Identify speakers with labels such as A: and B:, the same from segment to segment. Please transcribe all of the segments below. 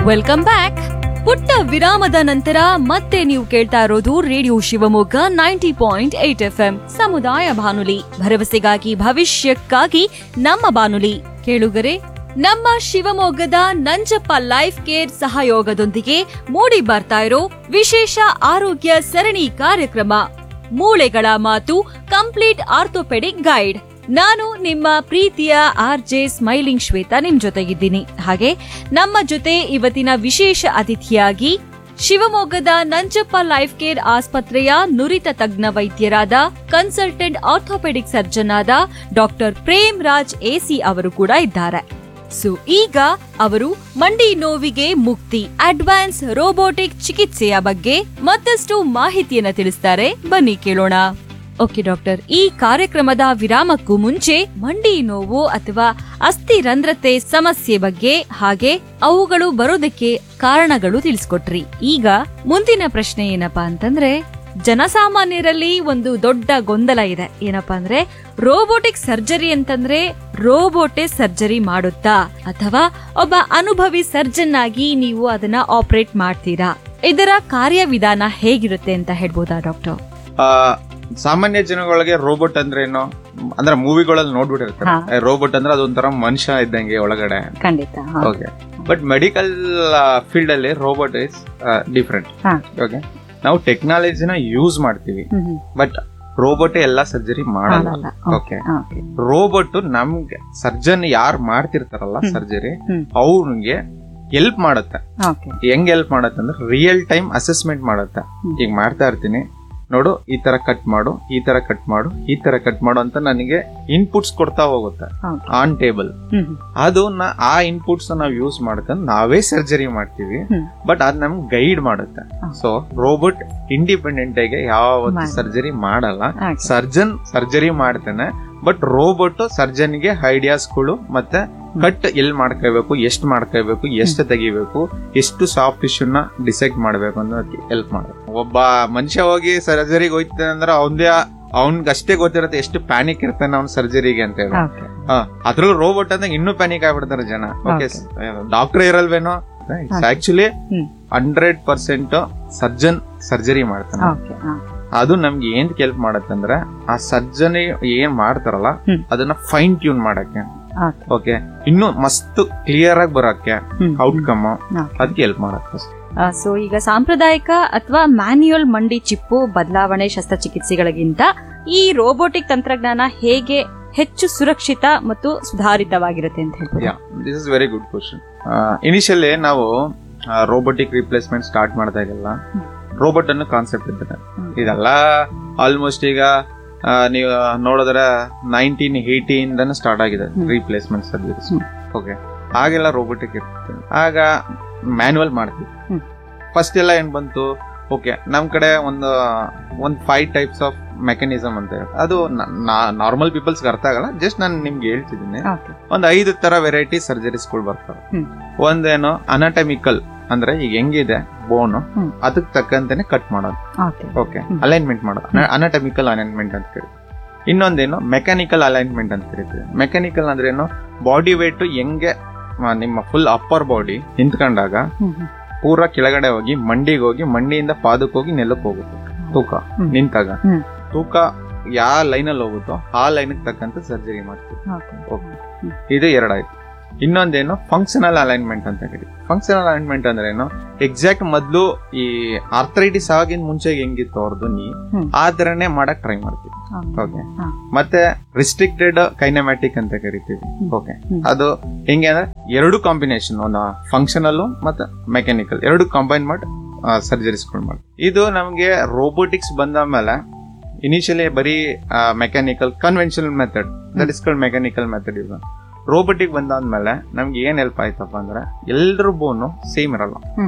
A: Welcome back ಪುಟ್ಟ ವಿರಾಮದ ನಂತರ ಮತ್ತೆ ನೀವು ಕೇಳ್ತಾ ಇರೋದು radio Shivamogga ninety point eight F M ಸಮುದಾಯ ಬಾನುಲಿ ಭರವಸೆಗಾಗಿ ಭವಿಷ್ಯಕ್ಕಾಗಿ ನಮ್ಮ ಬಾನುಲಿ ಕೇಳುಗರೆ ನಮ್ಮ ಶಿವಮೊಗ್ಗದ ನಂಜಪ್ಪ ಲೈಫ್ ಕೇರ್ ಸಹಯೋಗದೊಂದಿಗೆ ಮೂಡಿ ಬರ್ತಾ ಇರೋ ವಿಶೇಷ ಆರೋಗ್ಯ ಸರಣಿ ಕಾರ್ಯಕ್ರಮ ಮೂಳೆಗಳ ಮಾತು ಕಂಪ್ಲೀಟ್ ಆರ್ಥೋಪೆಡಿಕ್ ಗೈಡ್ ನಾನು ನಿಮ್ಮ ಪ್ರೀತಿಯ ಆರ್ ಜೆ ಸ್ಮೈಲಿಂಗ್ ಶ್ವೇತಾ ನಿಮ್ ಜೊತೆಗಿದ್ದೀನಿ ಹಾಗೆ ನಮ್ಮ ಜೊತೆ ಇವತ್ತಿನ ವಿಶೇಷ ಅತಿಥಿಯಾಗಿ ಶಿವಮೊಗ್ಗದ ನಂಜಪ್ಪ ಲೈಫ್ ಕೇರ್ ಆಸ್ಪತ್ರೆಯ ನುರಿತ ತಜ್ಞ ವೈದ್ಯರಾದ ಕನ್ಸಲ್ಟೆಂಟ್ ಆರ್ಥೋಪೆಡಿಕ್ ಸರ್ಜನ್ ಆದ ಡಾಕ್ಟರ್ ಪ್ರೇಮ್ ರಾಜ್ ಎಸಿ ಅವರು ಕೂಡ ಇದ್ದಾರೆ ಸೊ ಈಗ ಅವರು ಮಂಡಿ ನೋವಿಗೆ ಮುಕ್ತಿ ಅಡ್ವಾನ್ಸ್ ರೋಬೋಟಿಕ್ ಚಿಕಿತ್ಸೆಯ ಬಗ್ಗೆ ಮತ್ತಷ್ಟು ಮಾಹಿತಿಯನ್ನ ತಿಳಿಸ್ತಾರೆ ಬನ್ನಿ ಕೇಳೋಣ ಓಕೆ ಡಾಕ್ಟರ್ ಈ ಕಾರ್ಯಕ್ರಮದ ವಿರಾಮಕ್ಕೂ ಮುಂಚೆ ಮಂಡಿ ನೋವು ಅಥವಾ ಅಸ್ಥಿರಂಧ್ರತೆ ಸಮಸ್ಯೆ ಬಗ್ಗೆ ಹಾಗೆ ಅವುಗಳು ಬರೋದಕ್ಕೆ ಕಾರಣಗಳು ತಿಳಿಸ್ಕೊಟ್ರಿ ಈಗ ಮುಂದಿನ ಪ್ರಶ್ನೆ ಏನಪ್ಪಾ ಅಂತಂದ್ರೆ ಜನಸಾಮಾನ್ಯರಲ್ಲಿ ಒಂದು ದೊಡ್ಡ ಗೊಂದಲ ಇದೆ ಏನಪ್ಪಾ ಅಂದ್ರೆ ರೋಬೋಟಿಕ್ ಸರ್ಜರಿ ಅಂತಂದ್ರೆ ರೋಬೋಟೇ ಸರ್ಜರಿ ಮಾಡುತ್ತಾ ಅಥವಾ ಒಬ್ಬ ಅನುಭವಿ ಸರ್ಜನ್ ಆಗಿ ನೀವು ಅದನ್ನ ಆಪರೇಟ್ ಮಾಡ್ತೀರಾ ಇದರ ಕಾರ್ಯವಿಧಾನ ಹೇಗಿರುತ್ತೆ ಅಂತ ಹೇಳ್ಬೋದಾ ಡಾಕ್ಟರ್
B: ಆ, ಸಾಮಾನ್ಯ ಜನಗಳಿಗೆ ರೋಬೋಟ್ ಅಂದ್ರೆ ಏನು ಅಂದ್ರೆ ಮೂವಿಗಳಲ್ಲಿ ನೋಡ್ಬಿಟ್ಟಿರ್ತಾರೆ ರೋಬೋಟ್ ಅಂದ್ರೆ ಅದೊಂಥರ ಮನುಷ್ಯ ಇದ್ದಂಗೆ ಒಳಗಡೆ
C: ಖಂಡಿತ ಹಾ.
B: ಓಕೆ ಬಟ್ ಮೆಡಿಕಲ್ ಫೀಲ್ಡ್ ಅಲ್ಲಿ ರೋಬೋಟ್ ಇಸ್ ಡಿಫ್ರೆಂಟ್
C: ಹಾ.
B: ಓಕೆ ನಾವು ಟೆಕ್ನಾಲಜಿನ ಯೂಸ್ ಮಾಡ್ತೀವಿ
C: ಹ್ಮ್, ಹ್ಮ್.
B: ಬಟ್ ರೋಬೋಟ್ ಎಲ್ಲ ಸರ್ಜರಿ ಮಾಡಲ್ಲ
C: ಮಾಡಲ್ಲ.
B: ಓಕೆ
C: ಹಾ.
B: ರೋಬೋಟ್ ನಮ್ಗೆ ಸರ್ಜನ್ ಯಾರು ಮಾಡ್ತಿರ್ತಾರಲ್ಲ
C: ಹ್ಮ್.
B: ಸರ್ಜರಿ
C: ಹ್ಮ್.
B: ಅವ್ರಿಗೆ ಹೆಲ್ಪ್ ಮಾಡುತ್ತೆ
C: ಓಕೆ
B: ಹೆಂಗ್ ಹೆಲ್ಪ್ ಮಾಡುತ್ತೆ ಅಂದ್ರೆ ರಿಯಲ್ ಟೈಮ್ ಅಸೆಸ್ಮೆಂಟ್ ಮಾಡುತ್ತೆ
C: ಹ್ಮ್.
B: ಈಗ ಮಾಡ್ತಾ ಇರ್ತೀನಿ ನೋಡು ಈ ತರ ಕಟ್ ಮಾಡು ಈ ತರ ಕಟ್ ಮಾಡು ಈ ತರ ಕಟ್ ಮಾಡು ಅಂತ ನನಗೆ ಇನ್ಪುಟ್ಸ್ ಕೊಡ್ತಾ ಹೋಗುತ್ತೆ
C: ಹೌದು.
B: On table
C: hmm, hmm.
B: ಅದು ನ- ಆ ಇನ್ಪುಟ್ಸ್ ನಾವು ಯೂಸ್ ಮಾಡ್ಕೊಂಡು ನಾವೇ ಸರ್ಜರಿ ಮಾಡ್ತೀವಿ
C: ಹ್ಮ್.
B: ಬಟ್ ಅದ್ ನಮ್ಗೆ ಗೈಡ್ ಮಾಡುತ್ತೆ
C: ಹಾ.
B: ಸೊ ರೋಬೋಟ್ ಇಂಡಿಪೆಂಡೆಂಟ್ ಆಗಿ ಯಾವತ್ತು
C: ಮಾಡಲ್ಲ.
B: ಸರ್ಜರಿ ಮಾಡಲ್ಲ
C: Okay.
B: ಸರ್ಜನ್ ಸರ್ಜರಿ ಮಾಡ್ತಾನೆ ಬಟ್ ರೋಬೋಟ್ ಸರ್ಜನ್ಗೆ ಐಡಿಯಾಸ್ಗಳು ಮತ್ತೆ ಕಟ್ ಎಲ್ಲಿ ಮಾಡ್ಕೋಬೇಕು ಎಷ್ಟು ಮಾಡ್ಕೋಬೇಕು ಎಷ್ಟು ತೆಗಿಬೇಕು ಎಷ್ಟು ಸಾಫ್ಟ್ ಟಿಶ್ಯೂನ ಡಿಸೈಡ್ ಮಾಡ್ಬೇಕು ಅನ್ನೋದಕ್ಕೆ ಹೆಲ್ಪ್ ಮಾಡುತ್ತೆ ಒಬ್ಬ ಮನುಷ್ಯ ಹೋಗಿ ಸರ್ಜರಿಗೆ ಹೋಯ್ತಾನೆ ಅಂದ್ರೆ ಅವನ್ದೇ ಅವ್ನ್ಗೆ ಅಷ್ಟೇ ಗೊತ್ತಿರುತ್ತೆ ಎಷ್ಟು ಪ್ಯಾನಿಕ್ ಇರ್ತಾನೆ ಅವ್ನ ಸರ್ಜರಿಗೆ ಅಂತ ಹೇಳಿ
C: ಓಕೆ
B: ಅದ್ರಲ್ಲೂ ರೋಬೋಟ್ ಅಂದ್ರೆ ಇನ್ನೂ ಪ್ಯಾನಿಕ್ ಆಗ್ಬಿಡ್ತಾರೆ ಜನ ಓಕೆ ಡಾಕ್ಟರ್ ಇರಲ್ವೇನೋ actually
C: hmm.
B: Hundred percent surgeon surgery ಮಾಡ್ತಾನೆ
C: ಓಕೆ ಹಾ.
B: ಅದು ನಮ್ಗೆ ಏನ್ ಹೆಲ್ಪ್ ಮಾಡತ್ತಂದ್ರೆ ಆ ಸರ್ಜರಿ ಏನ್ ಮಾಡ್ತಾರಲ್ಲ
C: ಹ್ಮ್.
B: ಅದನ್ನ ಫೈನ್ ಟ್ಯೂನ್ ಮಾಡಕ್ಕೆ
C: ಓಕೆ
B: ಓಕೆ ಇನ್ನು ಮಸ್ತ್ ಕ್ಲಿಯರ್ ಆಗಿ ಬರಕ್ಕೆ
C: ಹ್ಮ್.
B: Outcome
C: okay.
B: ಅದಕ್ಕೆ ಹೆಲ್ಪ್ ಮಾಡತ್ತೆ
C: ಆ, ಸೊ ಈಗ ಸಾಂಪ್ರದಾಯಿಕ ಅಥವಾ ಮ್ಯಾನ್ಯುಯಲ್ ಮಂಡಿ ಚಿಪ್ಪು ಬದಲಾವಣೆ ಶಸ್ತ್ರಚಿಕಿತ್ಸೆಗಳಿಗಿಂತ ಈ ರೋಬೋಟಿಕ್ ತಂತ್ರಜ್ಞಾನ ಹೇಗೆ ಹೆಚ್ಚು ಸುರಕ್ಷಿತ ಮತ್ತು ಸುಧಾರಿತವಾಗಿರುತ್ತೆ ಅಂತ ಹೇಳ್ಬೋದು
B: yeah this is very good question initially ನಾವು ರೋಬೋಟಿಕ್ ರಿಪ್ಲೇಸ್ಮೆಂಟ್ ಸ್ಟಾರ್ಟ್ ಮಾಡಿದಾಗೆಲ್ಲ ರೋಬೋಟ್ ಅನ್ನೋ ಕಾನ್ಸೆಪ್ಟ್ ಇದ್ದಾರೆ
C: ಹ್ಮ್.
B: ಇದೆಲ್ಲ ಆಲ್ಮೋಸ್ಟ್ ಈಗ ಆ, ನೀವು ನೋಡಿದ್ರೆ ನೈನ್ಟೀನ್ ಏಯ್ಟಿಯಿಂದನೇ ಸ್ಟಾರ್ಟ್ ಆಗಿದೆ
C: hmm.
B: Replacement surgeries
C: hmm.
B: Okay ಆಗೆಲ್ಲ ರೋಬೋಟಿಕ್ ಇರ್ತದೆ ಆಗ ಮ್ಯಾನ್ಯುವಲ್ ಮಾಡ್ತೀವಿ
C: ಹ್ಮ್.
B: ಫಸ್ಟ್ ಎಲ್ಲ ಏನ್ ಬಂತು ಓಕೆ ನಮ್ ಕಡೆ ಒಂದು ಒಂದ್ ಫೈವ್ ಟೈಪ್ಸ್ ಆಫ್ ಮೆಕ್ಯಾನಿಸಮ್ ಅಂತ ಇರುತ್ತೆ ಅದು ನಾರ್ಮಲ್ ಪೀಪಲ್ಸ್ಗೆ ಅರ್ಥ ಆಗಲ್ಲ ಜಸ್ಟ್ ನಾನು ನಿಮ್ಗೆ ಹೇಳ್ತಿದ್ದೀನಿ
C: ಓಕೆ
B: ಒಂದ್ ಐದು ತರ ವೆರೈಟಿ ಸರ್ಜರೀಸ್ಗಳು ಬರ್ತವೆ
C: ಹ್ಮ್.
B: ಒಂದೇನು ಅನಾಟಮಿಕಲ್ ಅಂದ್ರೆ ಈಗ ಹೆಂಗಿದೆ ಬೋನು
C: ಹ್ಮ್.
B: ಅದಕ್ಕೆ ತಕ್ಕಂತೆನೆ ಕಟ್ ಮಾಡೋದು
C: ಓಕೆ
B: ಓಕೆ
C: ಹ್ಮ್.
B: ಅಲೈನ್ಮೆಂಟ್ ಮಾಡೋದು ಅನಾಟಮಿಕಲ್ ಅಲೈನ್ಮೆಂಟ್ ಅಂತ ಕರಿತೀವಿ ಇನ್ನೊಂದೇನು ಮೆಕ್ಯಾನಿಕಲ್ ಅಲೈನ್ಮೆಂಟ್ ಅಂತ ಕರಿತೀವಿ ಮೆಕ್ಯಾನಿಕಲ್ ಅಂದ್ರೆ ಏನು ಬಾಡಿ ವೇಟ್ ಹೆಂಗೆ ಆ, ನಿಮ್ಮ ಫುಲ್ ಅಪ್ಪರ್ ಬಾಡಿ ನಿಂತ್ಕೊಂಡಾಗ
C: ಹ್ಮ್, ಹ್ಮ್.
B: ಪೂರ ಕೆಳಗಡೆ ಹೋಗಿ ಮಂಡಿಗೆ ಹೋಗಿ ಮಂಡಿಯಿಂದ ಪಾದಕ್ಕೆ ಹೋಗಿ ನೆಲಕ್ಕೆ ಹೋಗುತ್ತೆ ತೂಕ
C: ಹ್ಮ್.
B: ನಿಂತಾಗ
C: ಹ್ಮ್.
B: ತೂಕ ಯಾವ ಲೈನಲ್ಲಿ ಹೋಗುತ್ತೋ ಆ ಲೈನ್ಗೆ ತಕ್ಕಂತೆ ಸರ್ಜರಿ ಮಾಡ್ತೀವಿ
C: ಓಕೆ
B: ಓಕೆ ಇದು ಎರಡಾಯ್ತು ಇನ್ನೊಂದೇನು ಫಂಕ್ಷನಲ್ ಅಲೈನ್ಮೆಂಟ್ ಅಂತ ಕರೀತೀವಿ ಫಂಕ್ಷನಲ್ ಅಲೈನ್ಮೆಂಟ್ ಅಂದ್ರೆ ಏನು ಎಕ್ಸಾಕ್ಟ್ ಮೊದಲು ಈ ಆರ್ಥರೈಟಿಸ್ ಆಗಿನ ಮುಂಚೆ ಹೆಂಗಿತ್ತು ಅವ್ರದ್ದು ನೀ
C: ಹ್ಮ್.
B: ಆ ತರನೇ ಮಾಡಕ್ ಟ್ರೈ ಮಾಡ್ತೀವಿ ಓಕೆ
C: ಹಾ.
B: ಮತ್ತೆ ರಿಸ್ಟ್ರಿಕ್ಟೆಡ್ ಕೈನಮ್ಯಾಟಿಕ್ ಅಂತ ಕರಿತೀವಿ
C: ಹ್ಮ್.
B: ಓಕೆ
C: ಹ್ಮ್.
B: ಅದು ಹೆಂಗೆ ಅಂದ್ರೆ ಎರಡು ಕಾಂಬಿನೇಷನ್ ಒಂದು ಫಂಕ್ಷನಲ್ ಮತ್ತೆ ಮೆಕ್ಯಾನಿಕಲ್ ಎರಡು ಕಂಬೈನ್ ಮಾಡಿ ಸರ್ಜರೀಸ್ಗಳು ಮಾಡಿ ಇದು ನಮಗೆ ರೋಬೋಟಿಕ್ಸ್ ಬಂದ ಮೇಲೆ ಇನಿಷಿಯಲಿ ಬರೀ mechanical conventional method that is called mechanical method ಇದು ರೋಬೋಟಿಕ್ ಬಂದಾದ್ಮೇಲೆ ನಮ್ಗೆ ಏನ್ ಹೆಲ್ಪ್ ಆಯ್ತಪ್ಪ ಅಂದ್ರೆ ಎಲ್ರ ಬೋನು ಸೇಮ್ ಇರಲ್ಲ
C: ಹ್ಮ್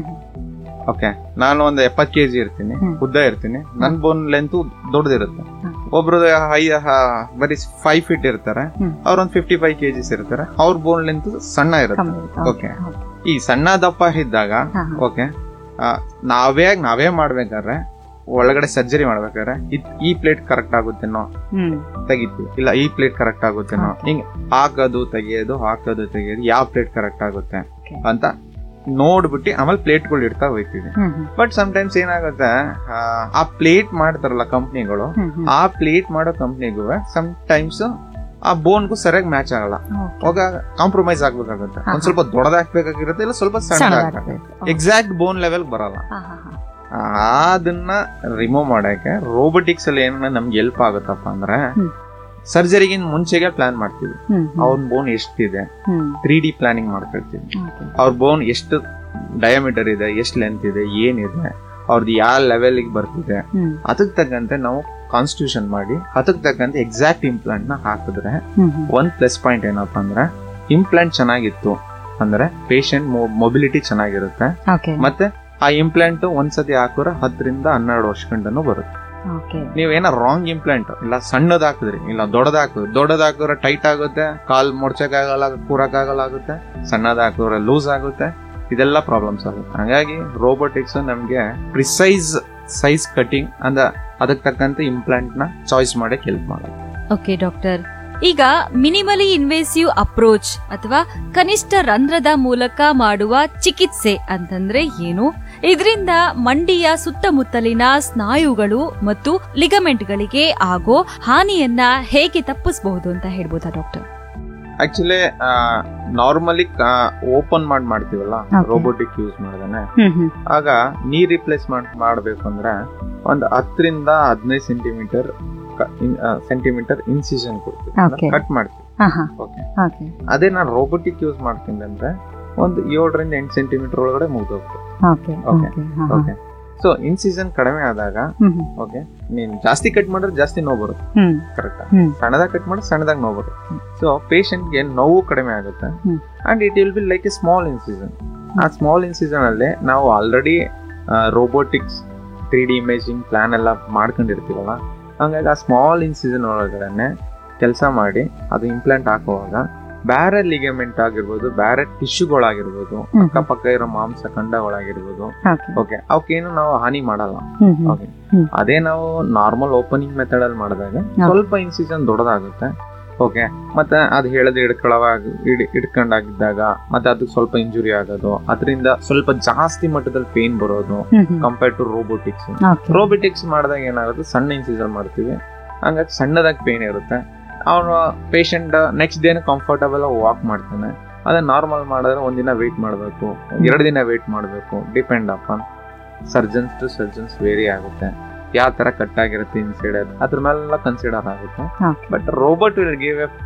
B: ಓಕೆ ನಾನು ಒಂದು ಎಪ್ಪತ್ ಕೆಜಿ ಇರ್ತೀನಿ
C: ಹ್ಮ್.
B: ಉದ್ದ ಇರ್ತೀನಿ ನನ್ನ ಬೋನ್ ಲೆಂತ್ ದೊಡ್ಡದಿರುತ್ತೆ
C: ಹ್ಮ್.
B: ಒಬ್ರು ಹೈ ಬರೀ ಫೈವ್ ಫೀಟ್ ಇರ್ತಾರೆ
C: ಹ್ಮ್.
B: ಅವ್ರೊಂದ್ ಫಿಫ್ಟಿ ಫೈವ್ ಕೆಜಿಸ್ ಇರ್ತಾರೆ ಅವ್ರ ಬೋನ್ ಲೆಂತ್ ಸಣ್ಣ ಇರುತ್ತೆ
C: ಕಮ್ಮಿ ಇರುತ್ತೆ.
B: Okay
C: okay.
B: ಈ ಸಣ್ಣ ದಪ್ಪ ಇದ್ದಾಗ
C: ಹಾ, ಹಾ.
B: ಓಕೆ ನಾವೇ ನಾವೇ ಮಾಡ್ಬೇಕಾದ್ರೆ ಒಳಗಡೆ ಸರ್ಜರಿ ಮಾಡ್ಬೇಕಾದ್ರೆ ಇದ್- ಈ ಪ್ಲೇಟ್ ಕರೆಕ್ಟ್ ಆಗುತ್ತೇನೋ
C: ಹ್ಮ್
B: ತೆಗಿತೀವಿ ಇಲ್ಲ ಈ ಪ್ಲೇಟ್ ಕರೆಕ್ಟ್ ಆಗುತ್ತೇನೋ
C: Okay.
B: ಹಿಂಗ್ ಹಾಕೋದು ತೆಗಿಯೋದು ಹಾಕೋದು ತೆಗಿಯೋದು ಯಾವ ಪ್ಲೇಟ್ ಕರೆಕ್ಟ್ ಆಗುತ್ತೆ
C: Okay.
B: ಅಂತ ನೋಡ್ಬಿಟ್ಟು ಆಮೇಲೆ ಪ್ಲೇಟ್ಗಳು ಇಡ್ತಾ ಹೋಗ್ತೀವಿ
C: ಹ್ಮ್ ಹ್ಮ್
B: ಬಟ್ ಸಮಟೈಮ್ಸ್ ಏನಾಗುತ್ತೆ ಆ, ಆ ಪ್ಲೇಟ್ ಮಾಡ್ತಾರಲ್ಲ ಕಂಪ್ನಿಗಳು
C: ಹ್ಮ್ ಹ್ಮ್
B: ಆ ಪ್ಲೇಟ್ ಮಾಡೋ ಕಂಪ್ನಿಗೂ ಸಮ್ ಟೈಮ್ಸ್ ಆ ಬೋನ್ಗೂ ಸರಿಯಾಗಿ ಮ್ಯಾಚ್ ಆಗಲ್ಲ
C: Okay.
B: ಅವಾಗ ಕಾಂಪ್ರಮೈಸ್ ಆಗ್ಬೇಕಾಗುತ್ತೆ
C: ಹಾ,
B: ಒಂದ್ ಸ್ವಲ್ಪ ದೊಡ್ಡದಾಗ್ಬೇಕಾಗಿರುತ್ತೆ ಇಲ್ಲ ಸ್ವಲ್ಪ ಸಣ್ಣದಾಗ್ಬೇಕು
C: ಸಣ್ಣದಾಗ್ಬೇಕು.
B: ಎಕ್ಸಾಕ್ಟ್ ಬೋನ್ ಲೆವೆಲ್ ಬರಲ್ಲ
C: ಹಾ, ಹಾ, ಹಾ.
B: ಅದನ್ನ ರಿಮೂವ್ ಮಾಡಕ್ಕೆ ರೋಬೋಟಿಕ್ಸ್ ಅಲ್ಲಿ ಏನ ನಮ್ಗೆ ಹೆಲ್ಪ್ ಆಗುತ್ತಪ್ಪ ಅಂದ್ರೆ
C: ಹ್ಮ್.
B: ಸರ್ಜರಿಗಿಂತ ಮುಂಚೆಗೆ ಪ್ಲಾನ್ ಮಾಡ್ತೀವಿ
C: ಹ್ಮ್ ಹ್ಮ್
B: ಅವ್ರ ಬೋನ್ ಎಷ್ಟಿದೆ
C: ಹ್ಮ್
B: ತ್ರೀ ಡಿ ಪ್ಲಾನಿಂಗ್ ಮಾಡ್ಕೊಳ್ತೀವಿ
C: Okay.
B: ಅವ್ರ ಬೋನ್ ಎಷ್ಟು ಡಯಾಮೀಟರ್ ಇದೆ ಎಷ್ಟು ಲೆಂತ್ ಇದೆ ಏನಿದೆ ಅವ್ರದ್ದು ಯಾವ ಲೆವೆಲ್ಗೆ ಬರ್ತಿದೆ
C: ಹ್ಮ್
B: ಅದಕ್ಕೆ ತಕ್ಕಂತೆ ನಾವು ಕಾನ್ಸ್ಟಿಟ್ಯೂಷನ್ ಮಾಡಿ ಅದಕ್ಕೆ ತಕ್ಕಂತೆ ಎಕ್ಸಾಕ್ಟ್ ಇಂಪ್ಲಾಂಟ್ ನ ಹಾಕಿದ್ರೆ
C: ಹ್ಮ್ ಹ್ಮ್
B: ಒಂದ್ ಪ್ಲಸ್ ಪಾಯಿಂಟ್ ಏನಪ್ಪಾ ಅಂದ್ರೆ ಇಂಪ್ಲಾಂಟ್ ಚೆನ್ನಾಗಿತ್ತು ಅಂದ್ರೆ ಪೇಷಂಟ್ ಮೊಬಿಲಿಟಿ ಚೆನ್ನಾಗಿರುತ್ತೆ
C: ಓಕೆ
B: ಮತ್ತೆ ಆ ಇಂಪ್ಲಾಂಟ್ ಒಂದ್ಸತಿ ಹಾಕಿದ್ರೆ ಹತ್ತರಿಂದ ಹನ್ನೆರಡು ವರ್ಷ ಗಂಟನು ಬರುತ್ತೆ
C: ಓಕೆ
B: ನೀವೇನ ರಾಂಗ್ ಇಂಪ್ಲಾಂಟ್ ಇಲ್ಲ ಸಣ್ಣದ್ ಹಾಕಿದ್ರಿ ಇಲ್ಲ ದೊಡ್ಡದ್ ಹಾಕಿದ್ರಿ ದೊಡ್ಡದ್ ಹಾಕಿದ್ರೆ ಟೈಟ್ ಆಗುತ್ತೆ ಕಾಲ್ ಮೊಡ್ಚಕ್ಕಾಗಲ್ಲ ಕೂರಕ್ಕಾಗಲ್ಲ ಆಗುತ್ತೆ ಸಣ್ಣದ್ ಹಾಕಿದ್ರೆ ಲೂಸ್ ಆಗುತ್ತೆ ಇದೆಲ್ಲ ಪ್ರಾಬ್ಲಮ್ಸ್ ಆಗುತ್ತೆ ಹಾಗಾಗಿ ರೋಬೋಟಿಕ್ಸ್ ನಮ್ಗೆ ಪ್ರಿಸೈಸ್ ಸೈಜ್ ಕಟಿಂಗ್ ಅಂದ ಅದಕ್ಕೆ ತಕ್ಕಂತೆ ಇಂಪ್ಲಾಂಟ್ ನ ಚಾಯ್ಸ್ ಮಾಡಕ್ ಹೆಲ್ಪ್ ಮಾಡುತ್ತೆ
A: ಓಕೆ ಡಾಕ್ಟರ್ ಈಗ ಮಿನಿಮಲಿ ಇನ್ವೇಸಿವ್ ಅಪ್ರೋಚ್ ಅಥವಾ ಕನಿಷ್ಠ ರಂಧ್ರದ ಮೂಲಕ ಮಾಡುವ ಚಿಕಿತ್ಸೆ ಅಂತಂದ್ರೆ ಏನು ಇದರಿಂದ ಮಂಡಿಯ ಸುತ್ತಮುತ್ತಲಿನ ಸ್ನಾಯುಗಳು ಮತ್ತು ಲಿಗಮೆಂಟ್ಗಳಿಗೆ ಆಗೋ ಹಾನಿಯನ್ನ ಹೇಗೆ ತಪ್ಪಿಸಬಹುದು ಅಂತ ಹೇಳ್ಬೋದಾ ಡಾಕ್ಟರ್
B: ಆಕ್ಚುಲಿ ನಾರ್ಮಲಿ ಓಪನ್ ಮಾಡಿ ಮಾಡ್ತೀವಲ್ಲ
C: Okay.
B: ರೋಬೋಟಿಕ್ ಯೂಸ್ ಮಾಡಿದಾನೆ
C: ಹ್ಮ್ ಹ್ಮ್
B: ಆಗ ನೀ ರಿಪ್ಲೇಸ್ ಮಾಡ್ಬೇಕು ಅಂದ್ರೆ ಒಂದು ಹತ್ತರಿಂದ ಹದಿನೈದು ಸೆಂಟಿಮೀಟರ್ ಸೆಂಟಿಮೀಟರ್ ಇನ್ಸಿಷನ್ ಕೊಡ್ತೀವಿ
C: Okay.
B: ಕಟ್ ಮಾಡ್ತೀವಿ
C: ಹಾ ಹಾ
B: ಓಕೆ
C: ಓಕೆ
B: ಅದೇ ನಾನು ರೋಬೋಟಿಕ್ ಯೂಸ್ ಮಾಡ್ತೀನಿ ಅಂದ್ರೆ ಒಂದು ಏಳರಿಂದ ಎಂಟು ಸೆಂಟಿಮೀಟರ್ ಒಳಗಡೆ ಮುಗ್ದೋಗ್ತದೆ
C: ಓಕೆ
B: Okay.
C: ಓಕೆ ಹಾ ಹಾ
B: ಓಕೆ ಸೊ ಇನ್ಸಿಷನ್ ಕಡಿಮೆ ಆದಾಗ
C: ಹ್ಮ್ ಹ್ಮ್
B: ಓಕೆ ನೀನ್ ಜಾಸ್ತಿ ಕಟ್ ಮಾಡಿದ್ರೆ ಜಾಸ್ತಿ ನೋವು ಬರುತ್ತೆ
C: ಹ್ಮ್
B: ಕರೆಕ್ಟ್
C: ಹ್ಮ್
B: ಸಣ್ಣದಾಗಿ ಕಟ್ ಮಾಡಿದ್ರೆ ಸಣ್ಣದಾಗಿ ನೋವು ಬರುತ್ತೆ ಸೊ ಗೆ ನೋವು ಕಡಿಮೆ ಆಗುತ್ತೆ
C: hmm.
B: And it will be like a small incision ಆ ಸ್ಮಾಲ್ ಇನ್ಸಿಷನ್ ಅಲ್ಲಿ ನಾವು already robotics three D imaging plan ಎಲ್ಲ ಮಾಡ್ಕೊಂಡಿರ್ತೀವಲ್ಲ ಹಂಗಾಗಿ ಆ ಸ್ಮಾಲ್ ಇನ್ಸಿಷನ್ ಒಳಗಡೆ ಕೆಲಸ ಮಾಡಿ ಅದು ಇಂಪ್ಲಾಂಟ್ ಹಾಕುವಾಗ ಬೇರೆ ಲಿಗಮೆಂಟ್ ಆಗಿರ್ಬೋದು ಬೇರೆ ಟಿಶ್ಯೂಗಳಾಗಿರ್ಬೋದು
C: ಹ್ಮ್
B: ಅಕ್ಕಪಕ್ಕ ಇರೋ ಮಾಂಸ ಖಂಡಗಳಾಗಿರ್ಬೋದು
C: ಓಕೆ
B: ಓಕೆ ಅವಕ್ಕೇನು ನಾವು ಹಾನಿ ಮಾಡಲ್ಲ
C: ಹ್ಮ್ ಹ್ಮ್
B: ಓಕೆ
C: ಹ್ಮ್.
B: ಅದೇ ನಾವು ನಾರ್ಮಲ್ ಓಪನಿಂಗ್ ಮೆಥಡ್ ಅಲ್ಲಿ ಮಾಡಿದಾಗ ಸ್ವಲ್ಪ ಇನ್ಸಿಷನ್ ದೊಡ್ಡದಾಗುತ್ತೆ ಓಕೆ ಮತ್ತೆ ಅದು ಹೇಳದೆ ಹಿಡ್ಕೊಳ್ಳೋವಾಗ ಹಿಡ್ ಹಿಡ್ಕೊಂಡಾಗಿದ್ದಾಗ ಮತ್ತೆ ಅದಕ್ಕೆ ಸ್ವಲ್ಪ ಇಂಜುರಿ ಆಗೋದು ಅದರಿಂದ ಸ್ವಲ್ಪ ಜಾಸ್ತಿ ಮಟ್ಟದಲ್ಲಿ ಪೇನ್ ಬರೋದು
C: hmm hmm
B: compare to robotics
C: okay
B: robotics ಮಾಡಿದಾಗ ಏನಾಗುತ್ತೆ ಸಣ್ಣ ಇನ್ಸಿಷನ್ ಮಾಡ್ತೀವಿ ಹಂಗಾಗಿ ಸಣ್ಣದಾಗಿ ಪೇನ್ ಇರುತ್ತೆ ಅವನು ಪೇಷಂಟ್ ನೆಕ್ಸ್ಟ್ ಡೇನ ಕಂಫರ್ಟಬಲ್ ವಾಕ್ ಮಾಡ್ತಾನೆ ಅದೇ ನಾರ್ಮಲ್ ಮಾಡಿದ್ರೆ ಒಂದಿನ ವೆಯ್ಟ್ ಮಾಡಬೇಕು ಎರಡು ದಿನ ವೆಯ್ಟ್ ಮಾಡಬೇಕು depend upon surgeons to surgeons vary ಆಗುತ್ತೆ ಯಾವ ತರ ಕಟ್ ಆಗಿರುತ್ತೆ ಇನ್ಸೈಡ್ ಅದ್ರ ಮೇಲೆಲ್ಲ ಕನ್ಸಿಡರ್ ಆಗುತ್ತೆ
C: okay
B: but robot will give a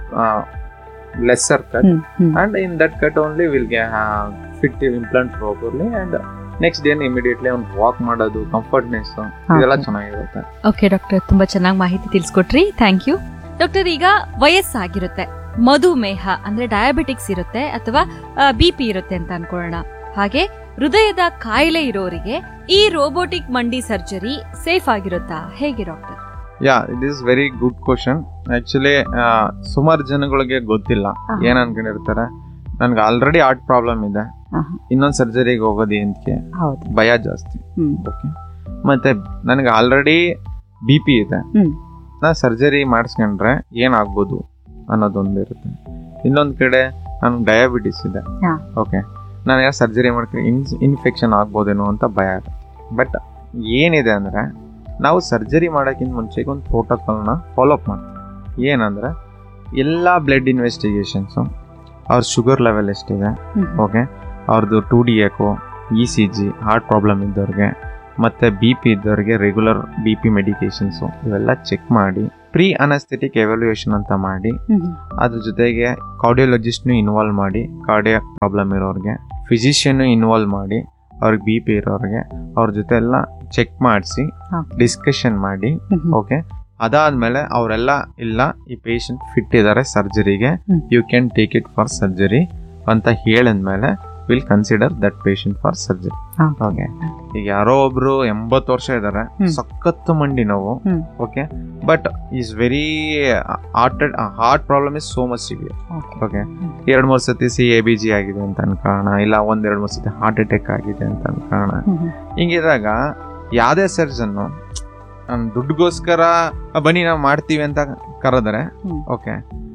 B: lesser cut
C: hmm hmm
B: and in that cut only will fit implant properly and next ಡೇನ್ immediately ಅವ್ನು walk ಮಾಡೋದು ಕಂಫರ್ಟ್ನೆಸ್ ಇದೆಲ್ಲ ಚೆನ್ನಾಗಿರುತ್ತೆ
A: ಓಕೆ ಡಾಕ್ಟರ್ ತುಂಬಾ ಚೆನ್ನಾಗಿ ಮಾಹಿತಿ ತಿಳಿಸ್ಕೊಟ್ರಿ ಥ್ಯಾಂಕ್ ಯು ಡಾಕ್ಟರ್ ಈಗ ವಯಸ್ಸಾಗಿರುತ್ತೆ ಮಧುಮೇಹ ಅಂದ್ರೆ ಡಯಾಬಿಟಿಕ್ಸ್ ಇರುತ್ತೆ ಅಥವಾ ಬಿ ಪಿ ಇರುತ್ತೆ ಅಂತ ಅನ್ಕೊಳ್ಳೋಣ ಹಾಗೆ ಹೃದಯದ ಕಾಯಿಲೆ ಇರೋರಿಗೆ ಈ ರೋಬೋಟಿಕ್ ಮಂಡಿ ಸರ್ಜರಿ ಸೇಫ್ ಆಗಿರುತ್ತಾ ಹೇಗೆ doctor
B: yeah it is very good question actually ಸುಮಾರು ಜನಗಳಿಗೆ ಗೊತ್ತಿಲ್ಲ
C: ಆಹಾ.
B: ಏನ್ ಅನ್ಕೊಂಡಿರ್ತಾರೆ ನನ್ಗೆ ಆಲ್ರೆಡಿ ಹಾರ್ಟ್ ಪ್ರಾಬ್ಲಮ್ ಇದೆ
C: ಆಹಾ.
B: ಇನ್ನೊಂದ್ ಸರ್ಜರಿಗೆ ಹೋಗೋದು ಏನಕ್ಕೆ
C: ಹೌದು
B: ಭಯ ಜಾಸ್ತಿ
C: ಹ್ಮ್
B: ಓಕೆ ಮತ್ತೆ ನನಗೆ ಆಲ್ರೆಡಿ ಬಿ ಪಿ ಇದೆ
C: ಹ್ಮ್.
B: ನಾ ಸರ್ಜರಿ ಮಾಡಿಸ್ಕೊಂಡ್ರೆ ಏನಾಗ್ಬೋದು ಅನ್ನೋದೊಂದು ಇರುತ್ತೆ ಇನ್ನೊಂದ್ ಕಡೆ ನನ್ಗೆ ಡಯಾಬಿಟಿಸ್ ಇದೆ
C: ಹಾ.
B: ಓಕೆ ನಾನು ಯಾವ ಸರ್ಜರಿ ಮಾಡ್ಕೊಂಡು ಇನ್ ಇನ್ಫೆಕ್ಷನ್ ಆಗ್ಬೋದೇನೋ ಅಂತ ಭಯ ಬಟ್ ಏನಿದೆ ಅಂದ್ರೆ ನಾವು ಸರ್ಜರಿ ಮಾಡೋಕ್ಕಿಂತ ಮುಂಚೆಗೆ ಒಂದು ಪ್ರೋಟೋಕಾಲ್ನ ಫಾಲೋಅಪ್ ಮಾಡ್ತೀವಿ ಏನಂದ್ರೆ ಎಲ್ಲ ಬ್ಲಡ್ ಇನ್ವೆಸ್ಟಿಗೇಷನ್ಸು ಅವ್ರ ಶುಗರ್ ಲೆವೆಲ್ ಎಷ್ಟಿದೆ
C: ಹ್ಮ್.
B: ಓಕೆ ಅವ್ರದ್ದು two D echo E C G heart problem ಇದ್ದವ್ರಿಗೆ ಮತ್ತು ಬಿ ಪಿ ಇದ್ದವ್ರಿಗೆ ರೆಗ್ಯುಲರ್ ಬಿ ಪಿ ಮೆಡಿಕೇಶನ್ಸು ಇವೆಲ್ಲ ಚೆಕ್ ಮಾಡಿ ಪ್ರೀ ಅನಸ್ಥೆಟಿಕ್ ಎವ್ಯಾಲ್ಯೂಯೇಷನ್ ಅಂತ ಮಾಡಿ
C: ಹ್ಮ್ ಹ್ಮ್
B: ಅದ್ರ ಜೊತೆಗೆ ಕಾರ್ಡಿಯೋಲಜಿಸ್ಟ್ನು ಇನ್ವಾಲ್ವ್ ಮಾಡಿ ಕಾರ್ಡಿಯಾಕ್ ಪ್ರಾಬ್ಲಮ್ ಇರೋರಿಗೆ ಫಿಸಿಷಿಯನ್ನು ಇನ್ವಾಲ್ವ್ ಮಾಡಿ ಅವ್ರಿಗೆ ಬಿ ಪಿ ಇರೋರಿಗೆ ಅವ್ರ ಜೊತೆ ಎಲ್ಲ ಚೆಕ್ ಮಾಡಿಸಿ
C: Okay.
B: ಡಿಸ್ಕಷನ್ ಮಾಡಿ
C: ಹ್ಮ್ ಹ್ಮ್.
B: ಓಕೆ ಅದಾದ್ಮೇಲೆ ಅವರೆಲ್ಲ ಇಲ್ಲ ಈ ಪೇಷಂಟ್ ಫಿಟ್ ಇದ್ದಾರೆ ಸರ್ಜರಿಗೆ
C: hmm.
B: You can take it for surgery ಅಂತ ಹೇಳಿದ್ಮೇಲೆ will consider that patient for surgery
C: Okay.
B: Okay ಈಗ ಯಾರೋ ಒಬ್ರು ಎಂಬತ್ತು ವರ್ಷ ಇದ್ದಾರೆ
C: ಹ್ಮ್.
B: ಸಖತ್ತು ಮಂಡಿ ನೋವು
C: hmm.
B: Okay but is very heart heart problem is so much severe
C: okay
B: okay ಎರಡ್ ಮೂರ್ ಸತಿ ಸಿ ಎ ಬಿ ಜಿ ಆಗಿದೆ ಅಂತ ಅನ್ಕೋಣ ಇಲ್ಲ ಒಂದ್ ಎರಡ್ ಮೂರ್ ಸತಿ ಹಾರ್ಟ್ ಅಟ್ಯಾಕ್ ಆಗಿದೆ ಅಂತ ಅನ್ಕೋಣ
C: ಹ್ಮ್ ಹ್ಮ್
B: ಹಿಂಗಿದಾಗ ಯಾವ್ದೇ ಸರ್ಜನ್ನು ದುಡ್ಡುಗೋಸ್ಕರ ಬನ್ನಿ ನಾವು ಮಾಡ್ತೀವಿ ಅಂತ ಕರೆದ್ರೆ
C: ಹ್ಮ್.
B: ಓಕೆ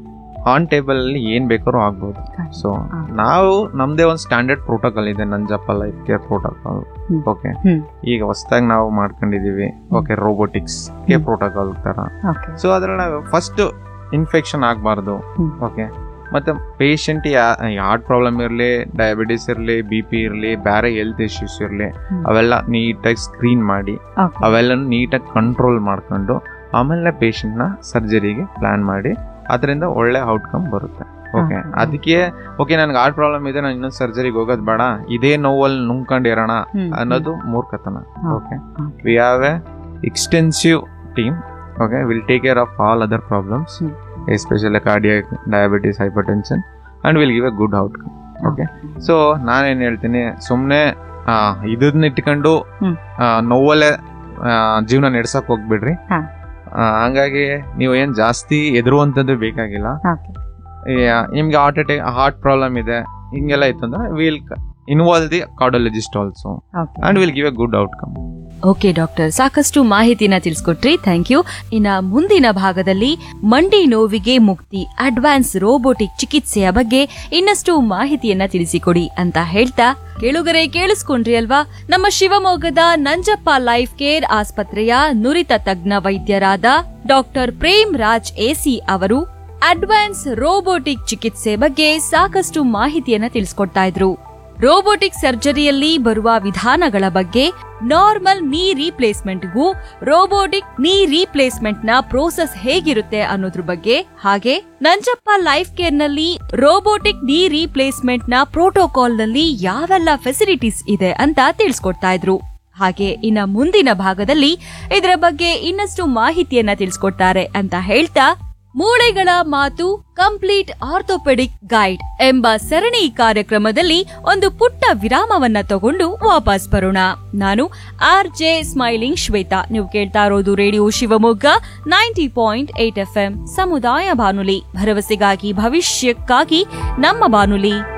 B: ಆನ್ ಟೇಬಲ್ ಅಲ್ಲಿ ಏನ್ ಬೇಕಾದ್ರೂ ಆಗ್ಬೋದು ಸೊ
C: ಹಾ.
B: ನಾವು ನಮ್ದೇ ಒಂದು ಸ್ಟ್ಯಾಂಡರ್ಡ್ ಪ್ರೋಟೋಕಾಲ್ ಇದೆ Nanjappa life care protocol
C: hmm.
B: Okay
C: hmm.
B: ಈಗ ಹೊಸದಾಗಿ ನಾವು ಮಾಡ್ಕೊಂಡಿದೀವಿ ಓಕೆ ರೋಬೋಟಿಕ್ಸ್ ಕೆ ಪ್ರೋಟೋಕಾಲ್ ತರ
C: ಓಕೆ
B: ಸೊ ಅದ್ರಲ್ಲಿ ನಾವು ಫಸ್ಟ್ ಇನ್ಫೆಕ್ಷನ್ ಆಗಬಾರ್ದು
C: ಹ್ಮ್.
B: ಓಕೆ ಮತ್ತೆ ಪೇಷಂಟ್ ಹಾರ್ಟ್ ಪ್ರಾಬ್ಲಮ್ ಇರಲಿ ಡಯಾಬಿಟಿಸ್ ಇರಲಿ ಬಿ ಪಿ ಇರಲಿ ಬೇರೆ ಹೆಲ್ತ್ ಇಶ್ಯೂಸ್ ಇರಲಿ
C: ಹ್ಮ್.
B: ಅವೆಲ್ಲ ನೀಟಾಗಿ ಸ್ಕ್ರೀನ್ ಮಾಡಿ
C: ಓಕೆ
B: ಅವೆಲ್ಲ ನೀಟಾಗಿ ಕಂಟ್ರೋಲ್ ಮಾಡ್ಕೊಂಡು ಆಮೇಲೆ ಪೇಷಂಟ್ನ ಸರ್ಜರಿಗೆ ಪ್ಲಾನ್ ಮಾಡಿ ಅದರಿಂದ ಒಳ್ಳೆ ಔಟ್ಕಮ್ ಬರುತ್ತೆ ಓಕೆ
C: ಹಾ.
B: ಅದಕ್ಕೆ ಓಕೆ ನನ್ಗೆ ಹಾರ್ಟ್ ಪ್ರಾಬ್ಲಮ್ ಇದೆ ನಾನು ಇನ್ನೊಂದು ಸರ್ಜರಿಗೆ ಹೋಗೋದು ಬೇಡ ಇದೇ ನೋವಲ್ಲಿ ನುಂಗ್ಕೊಂಡಿರೋಣ
C: ಹ್ಮ್.
B: ಅನ್ನೋದು ಮೂರ್ಖತನ
C: ಹಾ.
B: Okay
C: okay.
B: We have a extensive team okay will take care of all other problems
C: hmm.
B: Especially cardiac diabetes hypertension and will give a good outcome okay so ನಾನೇನ್ ಹೇಳ್ತೀನಿ ಸುಮ್ಮನೆ ಇದನ್ನ ಇಟ್ಕೊಂಡು
C: ಹ್ಮ್.
B: ಆ, ನೋವಲ್ಲೇ ಆ, ಜೀವನ ನಡೆಸಕ್ ಹೋಗ್ಬಿಡ್ರಿ
C: ಹಾ.
B: ಆ, ಹಂಗಾಗಿ ನೀವು ಏನ್ ಜಾಸ್ತಿ ಎದುರುವಂತದ್ದು ಬೇಕಾಗಿಲ್ಲ
C: ಓಕೆ
B: ಈ, ನಿಮ್ಗೆ ಹಾರ್ಟ್ ಅಟ್ಯಾಕ್ ಹಾರ್ಟ್ ಪ್ರಾಬ್ಲಮ್ ಇದೆ ಹಿಂಗೆಲ್ಲ ಇತ್ತು ಅಂದ್ರೆ will involve the cardiologist also
C: okay
B: and will give a good outcome
A: okay doctor ಸಾಕಷ್ಟು ಮಾಹಿತಿನ ತಿಳಿಸ್ಕೊಟ್ರಿ ಥ್ಯಾಂಕ್ ಯು ಇನ್ನ ಮುಂದಿನ ಭಾಗದಲ್ಲಿ ಮಂಡಿ ನೋವಿಗೆ ಮುಕ್ತಿ ಅಡ್ವಾನ್ಸ್ ರೋಬೋಟಿಕ್ ಚಿಕಿತ್ಸೆಯ ಬಗ್ಗೆ ಇನ್ನಷ್ಟು ಮಾಹಿತಿಯನ್ನ ತಿಳಿಸಿಕೊಡಿ ಅಂತ ಹೇಳ್ತಾ ಕೇಳುಗರೆ ಕೇಳಿಸ್ಕೊಂಡ್ರಿ ಅಲ್ವಾ ನಮ್ಮ ಶಿವಮೊಗ್ಗದ ನಂಜಪ್ಪ ಲೈಫ್ ಕೇರ್ ಆಸ್ಪತ್ರೆಯ ನುರಿತ ತಜ್ಞ ವೈದ್ಯರಾದ ಡಾಕ್ಟರ್ ಪ್ರೇಮ್ ರಾಜ್ ಎಸಿ ಅವರು ಅಡ್ವಾನ್ಸ್ ರೋಬೋಟಿಕ್ ಚಿಕಿತ್ಸೆ ಬಗ್ಗೆ ಸಾಕಷ್ಟು ಮಾಹಿತಿಯನ್ನ ತಿಳಿಸ್ಕೊಡ್ತಾ ಇದ್ರು ರೋಬೋಟಿಕ್ ಸರ್ಜರಿಯಲ್ಲಿ ಬರುವ ವಿಧಾನಗಳ ಬಗ್ಗೆ ನಾರ್ಮಲ್ ನೀ ರೀಪ್ಲೇಸ್ಮೆಂಟ್ಗೂ ರೋಬೋಟಿಕ್ ನೀ ರೀಪ್ಲೇಸ್ಮೆಂಟ್ ನ ಪ್ರೋಸೆಸ್ ಹೇಗಿರುತ್ತೆ ಅನ್ನೋದ್ರ ಬಗ್ಗೆ ಹಾಗೆ ನಂಜಪ್ಪ ಲೈಫ್ ಕೇರ್ ನಲ್ಲಿ ರೋಬೋಟಿಕ್ ನೀ ರೀಪ್ಲೇಸ್ಮೆಂಟ್ ನ ಪ್ರೋಟೋಕಾಲ್ ನಲ್ಲಿ ಯಾವೆಲ್ಲ ಫೆಸಿಲಿಟೀಸ್ ಇದೆ ಅಂತ ತಿಳಿಸ್ಕೊಡ್ತಾ ಇದ್ರು ಹಾಗೆ ಇನ್ನ ಮುಂದಿನ ಭಾಗದಲ್ಲಿ ಇದರ ಬಗ್ಗೆ ಇನ್ನಷ್ಟು ಮಾಹಿತಿಯನ್ನ ತಿಳಿಸ್ಕೊಡ್ತಾರೆ ಅಂತ ಹೇಳ್ತಾ ಮೂಳೆಗಳ ಮಾತು ಕಂಪ್ಲೀಟ್ ಆರ್ಥೋಪೆಡಿಕ್ ಗೈಡ್ ಎಂಬ ಸರಣಿ ಕಾರ್ಯಕ್ರಮದಲ್ಲಿ ಒಂದು ಪುಟ್ಟ ವಿರಾಮವನ್ನ ತಗೊಂಡು ವಾಪಸ್ ಬರೋಣ ನಾನು ಆರ್ ಜೆ ಸ್ಮೈಲಿಂಗ್ ಶ್ವೇತಾ ನೀವು ಕೇಳ್ತಾ ಇರೋದು radio Shivamogga ninety point eight F ಸಮುದಾಯ ಬಾನುಲಿ ಭರವಸೆಗಾಗಿ ಭವಿಷ್ಯಕ್ಕಾಗಿ ನಮ್ಮ ಬಾನುಲಿ